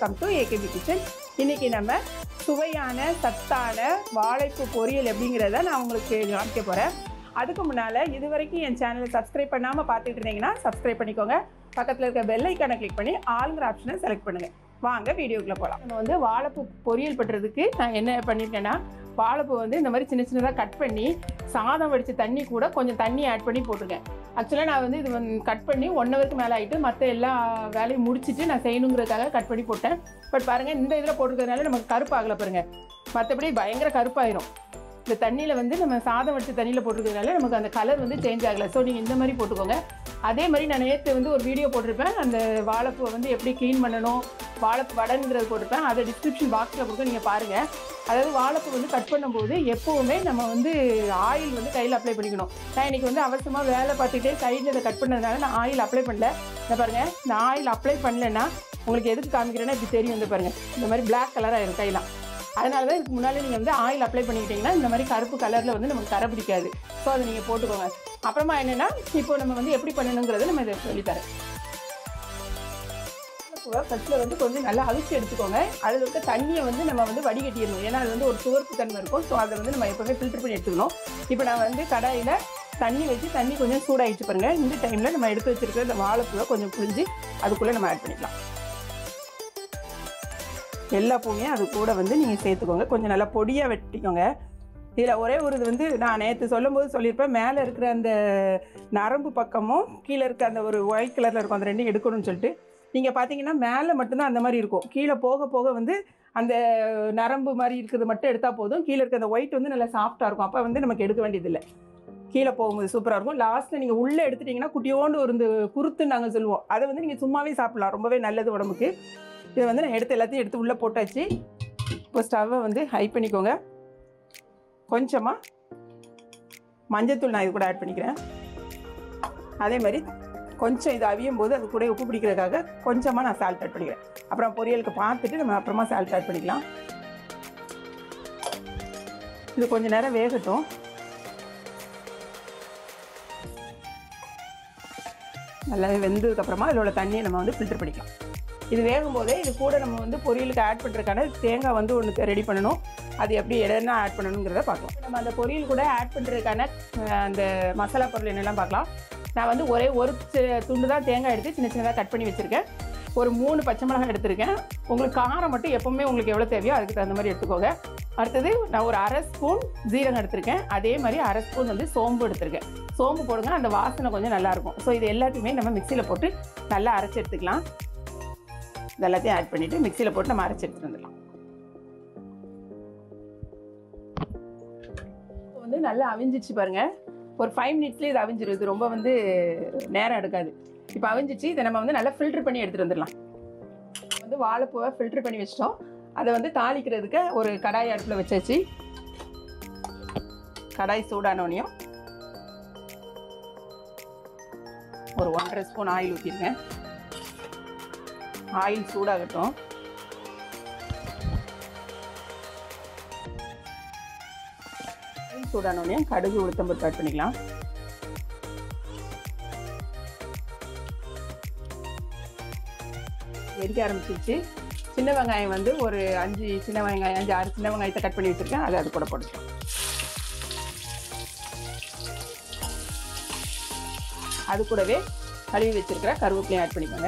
welcome to AKP kitchen இன்னைக்கு நம்ம சுவையான சத்தான வாழைப்பூ பொரியல் எப்படிங்கிறத நான் உங்களுக்கு காமிக்க போகிறேன் அதுக்கு முன்னால் இது வரைக்கும் என் சேனலை சப்ஸ்கிரைப் பண்ணாமல் பார்த்துட்டு இருந்தீங்கன்னா சப்ஸ்கிரைப் பண்ணிக்கோங்க பக்கத்தில் இருக்க பெல் ஐக்கானை கிளிக் பண்ணி ஆளுங்கிற ஆப்ஷனை செலக்ட் பண்ணுங்கள் வாங்க வீடியோக்குள்ளே போகலாம் நம்ம வந்து வாழைப்பூ பொரியல் பண்ணுறதுக்கு நான் என்ன பண்ணியிருக்கேன்னா வாழைப்பூ வந்து இந்த மாதிரி சின்ன சின்னதாக கட் பண்ணி சாதம் வடித்த தண்ணி கூட கொஞ்சம் தண்ணி ஆட் பண்ணி போட்டிருக்கேன் ஆக்சுவலாக நான் வந்து இது வந்து கட் பண்ணி ஒன் ஹவருக்கு மேலே ஆகிட்டு மற்ற எல்லா வேலையும் முடிச்சுட்டு நான் செய்யணுங்கிறதுக்காக கட் பண்ணி போட்டேன் பட் பாருங்கள் இந்த இதில் போட்டிருக்கிறதுனால நமக்கு கருப்பாகலை பாருங்க மற்றபடி பயங்கர கருப்பாயிரும் இந்த தண்ணியில் வந்து நம்ம சாதம் வடிச்ச தண்ணியில் போட்டிருக்கிறதுனால நமக்கு அந்த கலர் வந்து சேஞ்ச் ஆகலை ஸோ நீங்கள் இந்த மாதிரி போட்டுக்கோங்க அதே மாதிரி நான் நேற்று வந்து ஒரு வீடியோ போட்டிருப்பேன் அந்த வாழைப்பூவை வந்து எப்படி க்ளீன் பண்ணணும் வாழைப்பூ வடங்கிறது போட்டிருப்பேன் அதை டிஸ்கிரிப்ஷன் பாக்ஸில் கொடுக்க நீங்கள் பாருங்கள் அதாவது வாழைப்பூ வந்து கட் பண்ணும்போது எப்போவுமே நம்ம வந்து ஆயில் வந்து கையில் அப்ளை பண்ணிக்கணும் நான் இன்னைக்கு வந்து அவசரமாக வேலை பார்த்துக்கிட்டே சைடில் இதை கட் பண்ணதுனால நான் ஆயில் அப்ளை பண்ணல இந்த பாருங்கள் இந்த ஆயில் அப்ளை பண்ணலைன்னா உங்களுக்கு எதுக்கு காமிக்கிறேன்னா இப்படி தெரியும் இந்த பாருங்கள் இந்த மாதிரி பிளாக் கலர் ஆயிரும் கையெல்லாம் அதனால தான் இதுக்கு முன்னாடி நீங்கள் வந்து ஆயில் அப்ளை பண்ணிக்கிட்டீங்கன்னா இந்த மாதிரி கருப்பு கலரில் வந்து நமக்கு கரை பிடிக்காது ஸோ அதை நீங்கள் போட்டுக்கோங்க அப்புறமா என்னென்னா இப்போ நம்ம வந்து எப்படி பண்ணணுங்கிறத நம்ம இதை சொல்லித்தரேன் ஃபஸ்ட்டில் வந்து கொஞ்சம் நல்லா அவிச்சு எடுத்துக்கோங்க அதில் இருக்க தண்ணியை வந்து நம்ம வந்து வடிகட்டிடணும் ஏன்னா அது வந்து ஒரு துவர்ப்பு தன்மை இருக்கும் ஸோ அதை வந்து நம்ம எப்போவுமே ஃபில்டர் பண்ணி எடுத்துக்கணும் இப்போ நான் வந்து கடாயில் தண்ணி வச்சு தண்ணி கொஞ்சம் சூடாகிடுச்சு பாருங்க இந்த டைமில் நம்ம எடுத்து வச்சிருக்கிற இந்த வாழைப்பூவை கொஞ்சம் புழிஞ்சு அதுக்குள்ளே நம்ம ஆட் பண்ணிக்கலாம் எல்லா பூவையும் அது கூட வந்து நீங்கள் சேர்த்துக்கோங்க கொஞ்சம் நல்லா பொடியாக வெட்டிக்கோங்க இதில் ஒரே ஒரு இது வந்து நான் நேற்று சொல்லும்போது சொல்லியிருப்பேன் மேலே இருக்கிற அந்த நரம்பு பக்கமும் கீழே இருக்க அந்த ஒரு ஒயிட் கலரில் இருக்கும் அந்த ரெண்டையும் எடுக்கணும்னு சொல்லிட்டு நீங்கள் பார்த்தீங்கன்னா மேலே மட்டும்தான் அந்த மாதிரி இருக்கும் கீழே போக போக வந்து அந்த நரம்பு மாதிரி இருக்கிறது மட்டும் எடுத்தால் போதும் கீழே இருக்க அந்த ஒயிட் வந்து நல்லா சாஃப்டாக இருக்கும் அப்போ வந்து நமக்கு எடுக்க வேண்டியதில்லை கீழே போகும்போது சூப்பராக இருக்கும் லாஸ்ட்டில் நீங்கள் உள்ளே எடுத்துட்டிங்கன்னா குட்டியோண்டு ஒரு இந்த குருத்துன்னு நாங்கள் சொல்லுவோம் அதை வந்து நீங்கள் சும்மாவே சாப்பிட்லாம் ரொம்பவே நல்லது உடம்புக்கு இதை வந்து நான் எடுத்து எல்லாத்தையும் எடுத்து உள்ளே போட்டாச்சு இப்போ ஸ்டவ்வை வந்து ஹை பண்ணிக்கோங்க கொஞ்சமாக மஞ்சத்தூள் நான் இது கூட ஆட் பண்ணிக்கிறேன் அதே மாதிரி கொஞ்சம் இது அவியும் போது அது கூட உப்பு பிடிக்கிறதுக்காக கொஞ்சமாக நான் சால்ட் ஆட் பண்ணிக்கிறேன் அப்புறம் பொரியலுக்கு பார்த்துட்டு நம்ம அப்புறமா சால்ட் ஆட் பண்ணிக்கலாம் இது கொஞ்சம் நேரம் வேகட்டும் நல்லாவே வெந்ததுக்கப்புறமா இதோட தண்ணியை நம்ம வந்து ஃபில்டர் பண்ணிக்கலாம் இது வேகும் போதே இது கூட நம்ம வந்து பொரியலுக்கு ஆட் பண்ணுறதுக்கான தேங்காய் வந்து ஒன்று ரெடி பண்ணணும் அது எப்படி என்னென்ன ஆட் பண்ணணுங்கிறத பார்க்கலாம் நம்ம அந்த பொரியல் கூட ஆட் பண்ணுறதுக்கான அஹ், அந்த மசாலா பொருள் என்னெல்லாம் பார்க்கலாம் நான் வந்து ஒரே ஒரு சி- துண்டு தான் தேங்காய் எடுத்து சின்ன சின்னதாக கட் பண்ணி வச்சுருக்கேன் ஒரு மூணு பச்சை மிளகாய் எடுத்திருக்கேன் உங்களுக்கு காரம் மட்டும் எப்போவுமே உங்களுக்கு எவ்வளோ தேவையோ அதுக்கு தகுந்த மாதிரி எடுத்துக்கோங்க அடுத்தது நான் ஒரு அரை ஸ்பூன் ஜீரகம் எடுத்திருக்கேன் அதே மாதிரி அரை ஸ்பூன் வந்து சோம்பு எடுத்திருக்கேன் சோம்பு போடுங்க அந்த வாசனை கொஞ்சம் நல்லாயிருக்கும் ஸோ இது எல்லாத்தையுமே நம்ம மிக்சியில் போட்டு நல்லா அரைச்சி எடுத்துக்கலாம் இது எல்லாத்தையும் ஆட் பண்ணிவிட்டு மிக்சியில் போட்டு நம்ம அரைச்சி எடுத்துட்டு வந்துடலாம் இப்போ வந்து நல்லா அவிஞ்சிச்சு பாருங்க ஒரு ஃபைவ் மினிட்ஸ்லேயே இது அவிஞ்சிரும் இது ரொம்ப வந்து நேரம் எடுக்காது இப்போ அவிஞ்சிச்சு இதை நம்ம வந்து நல்லா ஃபில்டர் பண்ணி எடுத்துகிட்டு வந்துடலாம் வந்து வாழைப்பூவை ஃபில்டர் பண்ணி வச்சிட்டோம் அதை வந்து தாளிக்கிறதுக்கு ஒரு கடாய் அடுப்பில் வச்சாச்சு கடாய் சூடானோனையும் ஒரு ஒன்றரை ஸ்பூன் ஆயில் ஊற்றிருக்கேன் ஆயில் சூடாகட்டும் ஆயில் சூடானோடனே கடுகு உளுத்தம்பருப்பு ஆட் பண்ணிக்கலாம் எரிக்க ஆரம்பிச்சிருச்சு சின்ன வெங்காயம் வந்து ஒரு அஞ்சு சின்ன வெங்காயம் அஞ்சு ஆறு சின்ன வெங்காயத்தை கட் பண்ணி வச்சுருக்கேன் அதை அது கூட போட்டுக்கலாம் அது கூடவே கழுவி வச்சிருக்கிற கருவேப்பிலையும் ஆட் பண்ணிக்கோங்க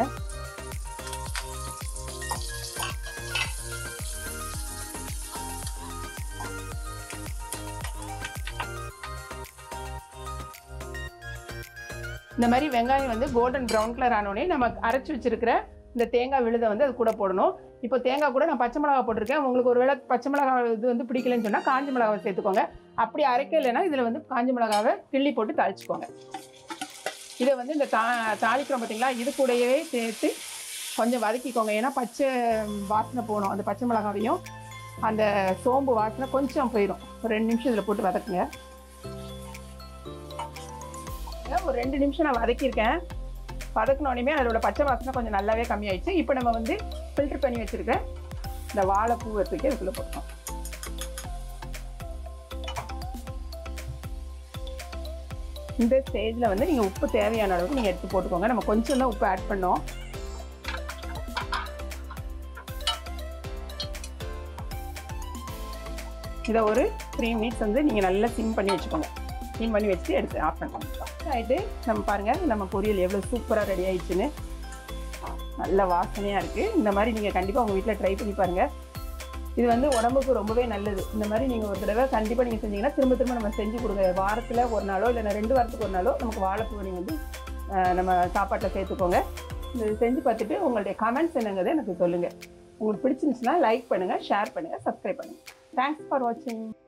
இந்த மாதிரி வெங்காயம் வந்து கோல்டன் ப்ரௌன் கலர் ஆனோடனே நம்ம அரைச்சி வச்சிருக்கிற இந்த தேங்காய் விழுதை வந்து அது கூட போடணும் இப்போ தேங்காய் கூட நான் பச்சை மிளகா போட்டிருக்கேன் உங்களுக்கு ஒரு வேளை பச்சை மிளகா இது வந்து பிடிக்கலன்னு சொன்னால் காஞ்ச மிளகாவை சேர்த்துக்கோங்க அப்படி அரைக்கலைன்னா இதில் வந்து காஞ்ச மிளகாவை கிள்ளி போட்டு தாளிச்சுக்கோங்க இதை வந்து இந்த தா தாளிக்கிறோம் பார்த்தீங்களா இது கூடயே சேர்த்து கொஞ்சம் வதக்கிக்கோங்க ஏன்னா பச்சை வாசனை போகணும் அந்த பச்சை மிளகாவையும் அந்த சோம்பு வாசனை கொஞ்சம் போயிடும் ஒரு ரெண்டு நிமிஷம் இதில் போட்டு வதக்குங்க ஒரு ரெண்டு நிமிஷம் நான் வதக்கியிருக்கேன் வதக்கினோடனே அதோட பச்சை வாசனை கொஞ்சம் நல்லாவே கம்மியாயிடுச்சு இப்போ நம்ம வந்து ஃபில்டர் பண்ணி வச்சுருக்க இந்த வாழைப்பூ எடுத்துக்கே இதுக்குள்ளே போட்டோம் இந்த ஸ்டேஜில் வந்து நீங்கள் உப்பு தேவையான அளவுக்கு நீங்கள் எடுத்து போட்டுக்கோங்க நம்ம கொஞ்சம் தான் உப்பு ஆட் பண்ணோம் இதை ஒரு த்ரீ மினிட்ஸ் வந்து நீங்கள் நல்லா சிம் பண்ணி வச்சுக்கோங்க சிம் பண்ணி வச்சு எடுத்து ஆஃப் பண்ணிக்கலாம் ஆகிட்டு நம்ம பாருங்கள் நம்ம பொரியல் எவ்வளோ சூப்பராக ரெடி ஆயிடுச்சுன்னு நல்ல வாசனையாக இருக்குது இந்த மாதிரி நீங்கள் கண்டிப்பாக உங்கள் வீட்டில் ட்ரை பண்ணி பாருங்கள் இது வந்து உடம்புக்கு ரொம்பவே நல்லது இந்த மாதிரி நீங்கள் ஒரு தடவை கண்டிப்பாக நீங்கள் செஞ்சீங்கன்னா திரும்ப திரும்ப நம்ம செஞ்சு கொடுங்க வாரத்தில் ஒரு நாளோ இல்லை ரெண்டு வாரத்துக்கு ஒரு நாளோ நமக்கு வாழைப்பூ நீங்கள் வந்து அஹ், நம்ம சாப்பாட்டில் சேர்த்துக்கோங்க இது செஞ்சு பார்த்துட்டு உங்களுடைய கமெண்ட்ஸ் என்னங்கிறத எனக்கு சொல்லுங்கள் உங்களுக்கு பிடிச்சிருந்துச்சுன்னா லைக் பண்ணுங்கள் ஷேர் பண்ணுங்கள் சப்ஸ்கிரைப் பண்ணுங்கள் தேங்க்ஸ் ஃபார் வாட்சிங்